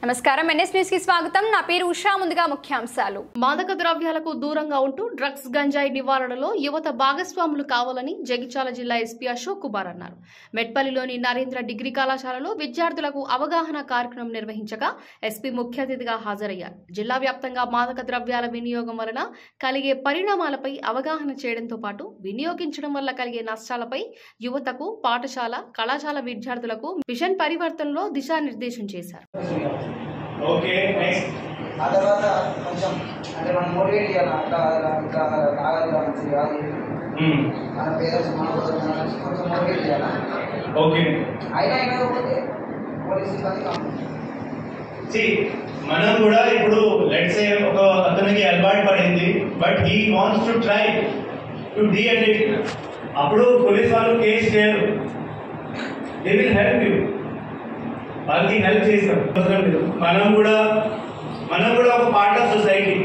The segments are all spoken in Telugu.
నమస్కారం ఎన్ఎస్ న్యూస్ కి స్వాగతం నా పేరు ఉషా ముందుగా ముఖ్యాంశాలు మాదక ద్రవ్యాలకు దూరంగా ఉంటూ డ్రగ్స్ గంజాయి నివారణలో యువత భాగస్వాములు కావాలని జగిత్యాల జిల్లా ఎస్పీ అశోక్ కుమార్ అన్నారు మెట్పల్లిలోని నరేంద్ర డిగ్రీ కళాశాలలో విద్యార్థులకు అవగాహన కార్యక్రమం నిర్వహించగా ఎస్పీ ముఖ్య అతిథిగా హాజరయ్యారు జిల్లా వ్యాప్తంగా మాదక ద్రవ్యాల వినియోగం వలన కలిగే పరిణామాలపై అవగాహన చేయడంతో పాటు వినియోగించడం వల్ల కలిగే నష్టాలపై యువతకు పాఠశాల కళాశాల విద్యార్థులకు మిషన్ పరివర్తనలో దిశానిర్దేశం చేశారు ఓకే నెక్స్ట్ ఆ తర్వాత కొంచెం అంటే మనం మోటివేట్ చేయాలి అట్లా ఇట్లా తాగాలి మంచిది కాదు మన పేరెంట్స్ మన కోసం మన నుంచి కొంచెం మోటివేట్ చేయాలి ఓకే అయినా అయినకపోతే పోలీస్ ఇబ్బంది కాదు సి మనం కూడా ఇప్పుడు లెట్స్ సే ఒక అతనికి అలవాటు పడింది but he wants to try to de addict అప్పుడు పోలీస్ వాళ్ళు కేసు చేయరు దే విల్ హెల్ప్ యూ వాళ్ళకి హెల్ప్ చేస్తాం అవసరం లేదు మనం కూడా మనం కూడా ఒక పార్ట్ ఆఫ్ సొసైటీ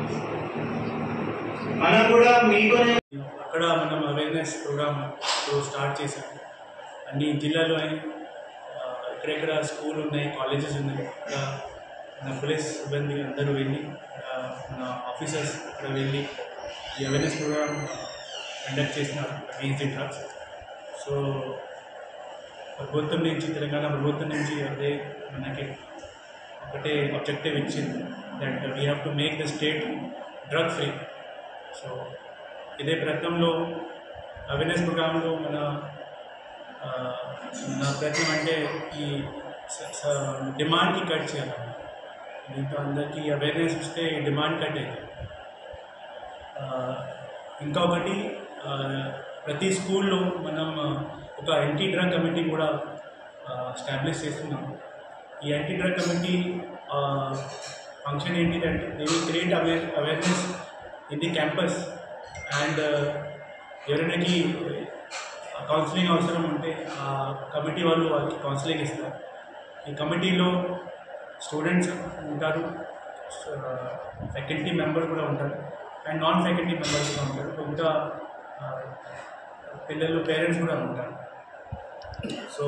మనం కూడా మీతోనే అక్కడ మనం అవేర్నెస్ ప్రోగ్రామ్ స్టార్ట్ చేశాం అన్ని జిల్లాలో అయిన, ఆ, ఎక్కడెక్కడ స్కూల్ ఉన్నాయి కాలేజెస్ ఉన్నాయి అక్కడ మన పోలీస్ సిబ్బంది అందరూ వెళ్ళి ఆ, మన ఆఫీసర్స్ అక్కడ వెళ్ళి ఈ అవేర్నెస్ ప్రోగ్రామ్ కండక్ట్ చేసినారు అగేన్స్ట్ ది డ్రగ్స్ సో ప్రభుత్వం నుంచి తెలంగాణ ప్రభుత్వం నుంచి అదే మనకి ఒకటే ఆబ్జెక్టివ్ ఇచ్చింది that we have to make the state drug free so ఇదే ప్రయత్నంలో అవేర్నెస్ ప్రోగ్రాంలో మన ఆ, నా ప్రయత్నం అంటే ఈ స- స- డిమాండ్కి కట్ చేయాలి దీంతో అందరికీ అవేర్నెస్ ఇస్తే ఈ డిమాండ్ కట్ అయింది ఇంకొకటి ఆ, ప్రతి స్కూల్లో మనం ఆ, ఒక యాంటీ డ్రగ్ కమిటీ కూడా స్టాబ్లిష్ చేస్తున్నాం ఈ యాంటీ డ్రగ్ కమిటీ ఫంక్షన్ ఏంటిదంటే they will create aware awareness in the campus and ఎవరైనాకి కౌన్సిలింగ్ అవసరం ఉంటే ఆ కమిటీ వాళ్ళు వాళ్ళకి కౌన్సిలింగ్ ఇస్తారు ఈ కమిటీలో స్టూడెంట్స్ ఉంటారు ఫ్యాకల్టీ మెంబర్ కూడా ఉంటారు అండ్ నాన్ ఫ్యాకల్టీ మెంబర్స్ కూడా ఉంటారు ఇంకా ఆ, పిల్లలు పేరెంట్స్ కూడా ఉంటారు సో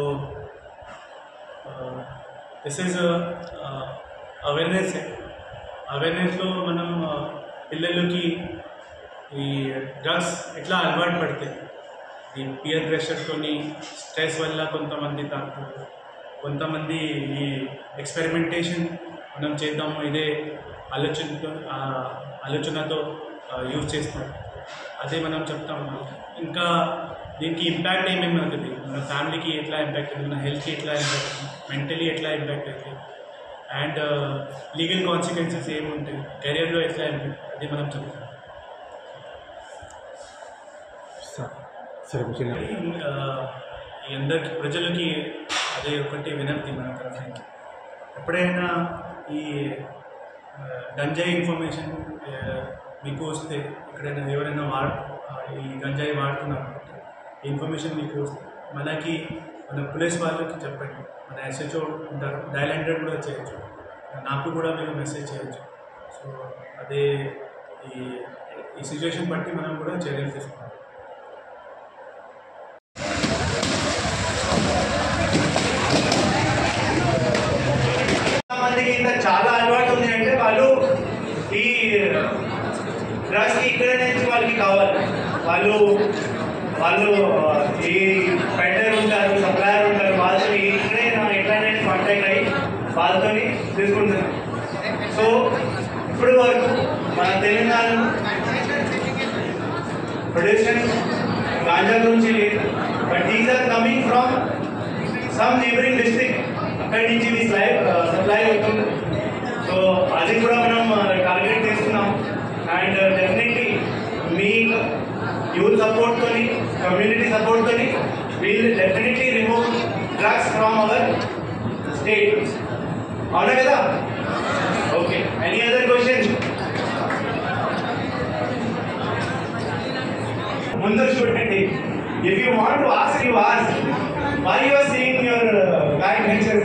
దిస్ ఈజ్ అవేర్నెస్ అవేర్నెస్లో మనం ఆ, పిల్లలకి ఈ డ్రగ్స్ ఎట్లా అలవాటు పడతాయి ఈ పియర్ ప్రెషర్తోని స్ట్రెస్ వల్ల కొంతమంది తాగుతారు కొంతమంది ఈ ఎక్స్పెరిమెంటేషన్ మనం చేద్దాము ఇదే ఆలోచనతో ఆ, ఆలోచనతో యూజ్ చేస్తారు అదే మనం చెప్తాం వాళ్ళకి. ఇంకా దీనికి ఇంపాక్ట్ ఏమేమి అవుతుంది మన ఫ్యామిలీకి ఎట్లా ఇంపాక్ట్ అవుతుంది మన హెల్త్కి ఎట్లా ఇంపాక్ట్ అవుతుంది మెంటలీ ఎట్లా ఇంపాక్ట్ అవుతుంది అండ్ లీగల్ కాన్సిక్వెన్సెస్ ఏముంటాయి కెరియర్లో ఎట్లా ఇంపాక్ట్ అది మనం చెప్తాం సరే కూర్చొని ఆ, ఈ అందరికి ప్రజలకి అదే ఒకటి వినతి మన తరఫు నుంచి ఎప్పుడైనా ఈ ఆ, గంజాయి ఇన్ఫర్మేషన్ ఆ, మీకు వస్తే ఎక్కడైనా ఎవరైనా వాడు ఆ, ఈ గంజాయి వాడుతున్నారు ఈ ఇన్ఫర్మేషన్ మీకు వస్తే మనకి మన పోలీస్ వాళ్ళకి చెప్పండి మన ఎస్హెచ్ఓ ఉంటారు డయల్ హండ్రెడ్ కూడా చేయొచ్చు నాకు కూడా మీరు మెసేజ్ చేయొచ్చు సో అదే ఈ ఈ సిచ్యువేషన్ బట్టి మనం కూడా చర్యలు తీసుకుంటాం మందికి ఇంత చాలా అలవాటు ఉంది అంటే వాళ్ళు ఈ డ్రగ్స్ కి ఇక్కడ నుంచి వాళ్ళకి కావాలి వాళ్ళు వాళ్ళు ఈ పెండర్ ఉంటారు సప్లయర్ ఉంటారు వాళ్ళతో ఇక్కడే నా ఎట్లయినా కాంటాక్ట్ అయ్యి వాళ్ళతో తీసుకుంటున్నారు సో ఇప్పుడు వరకు మన తెలంగాణ ప్రొడక్షన్ గాంజా గురించి లేదు but these are coming from some neighbouring district అక్కడి నుంచి మీ సప్లై సప్లై అవుతుంది సో అది కూడా మనం టార్గెట్ చేస్తున్నాం అండ్ డెఫినెట్లీ మీ యూత్ సపోర్ట్తోని కమ్యూనిటీ సపోర్ట్తోని we'll definitely remove drugs from our state అవునా కదా ఓకే ఎనీ అదర్ క్వశ్చన్ ముందు చూడండి if you want to ask you ask why you are seeing your back benches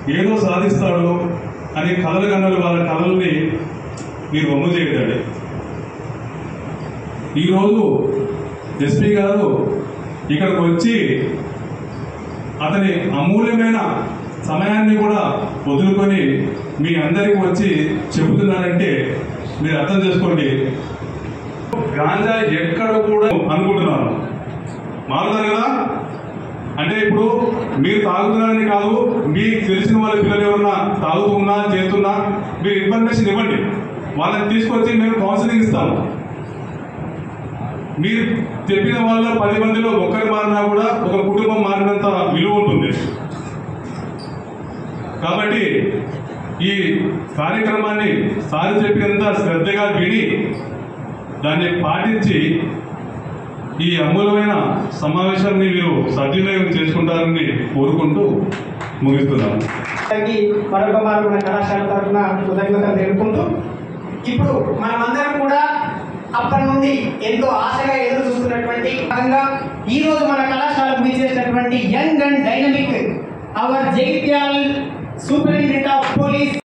ఏదో సాధిస్తాడు అని కలలు కన్నలు వాళ్ళ కళల్ని మీరు వమ్ము చేయదండి ఈరోజు ఎస్పీ గారు ఇక్కడికి వచ్చి అతని అమూల్యమైన సమయాన్ని కూడా వదులుకొని మీ అందరికి వచ్చి చెబుతున్నారంటే మీరు అర్థం చేసుకోండి గాంజా ఎక్కడ కూడా అనుకుంటున్నాను మారుతారు కదా అంటే ఇప్పుడు మీరు తాగుతున్నారని కాదు మీకు తెలిసిన వాళ్ళ పిల్లలు ఎవరన్నా తాగుతున్నా చేస్తున్నా మీరు ఇన్ఫర్మేషన్ ఇవ్వండి వాళ్ళని తీసుకొచ్చి మేము కౌన్సిలింగ్ ఇస్తాము మీరు చెప్పిన వాళ్ళ పది మందిలో ఒక్కరు మారినా కూడా ఒక కుటుంబం మారినంత విలువ ఉంటుంది కాబట్టి ఈ కార్యక్రమాన్ని సారి చెప్పినంత శ్రద్ధగా విని దాన్ని పాటించి ఈ అమూలమైన సమావేశాన్ని మీరు సద్వినియోగం చేసుకుంటారని కోరుకుంటూ ముగిస్తున్నాను అందరికీ మరొక మారు మన కళాశాల తరఫున కృతజ్ఞతలు తెలుపుకుంటూ ఇప్పుడు మనమందరం కూడా అప్పటి నుండి ఎంతో ఆశగా ఎదురు చూస్తున్నటువంటి భాగంగా ఈ రోజు మన కళాశాలకు విచ్చేసినటువంటి young and dynamic our Jagtial superintendent of police